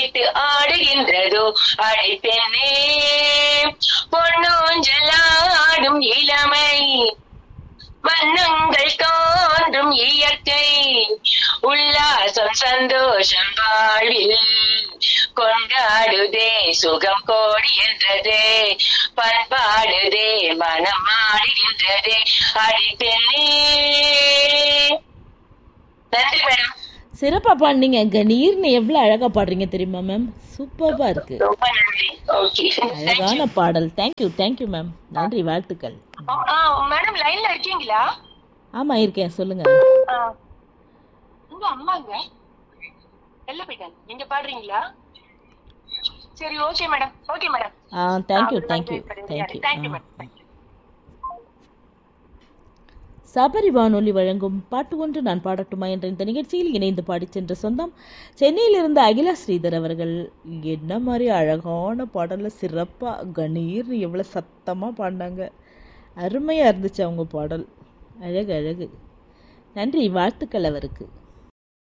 வைத்து ஆடுகின்றதோ அழைப்பெண்ணே பொன்னூஞ்சலாடும் இளமை வண்ணங்கள் தோன்றும் இயற்கை உல்லாசம் சந்தோஷம் வாழ்வில் கொண்டாடுதே சுகம் கோடி என்றதே பண்பாடுதே மனம் ஆடுகின்றதே அடிப்பெண்ணே நன்றி மேடம் சிறப்பாக பாடினீங்க கணீர்னு எவ்வளோ அழகாக பாடுறீங்க தெரியுமா மேம் சூப்பராக இருக்கு ரொம்ப நன்றி ஓகே அழகான பாடல் தேங்க்யூ தேங்க்யூ மேம் நன்றி வாழ்த்துக்கள் மேடம் லைன்ல இருக்கீங்களா ஆமாம் இருக்கேன் சொல்லுங்க ஆ. உங்க அம்மாங்க எல்ல போயிட்டாங்க நீங்க பாடுறீங்களா சரி ஓகே மேடம் ஓகே மேடம் ஆ thank you thank you thank you thank you madam Sabari வானொலி வழங்கும் பாட்டு ஒன்று நான் பாடட்டுமா என்ற இந்த நிகழ்ச்சியில் இணைந்து பாடிச் சென்ற சொந்தம் சென்னையிலிருந்து அகிலா ஸ்ரீதர் அவர்கள் என்ன மாதிரி அழகான பாடலை சிறப்பாக கணீர் எவ்வளோ சத்தமாக பாடினாங்க அருமையாக இருந்துச்சு அவங்க பாடல் அழகு அழகு நன்றி வாழ்த்துக்கள் அவருக்கு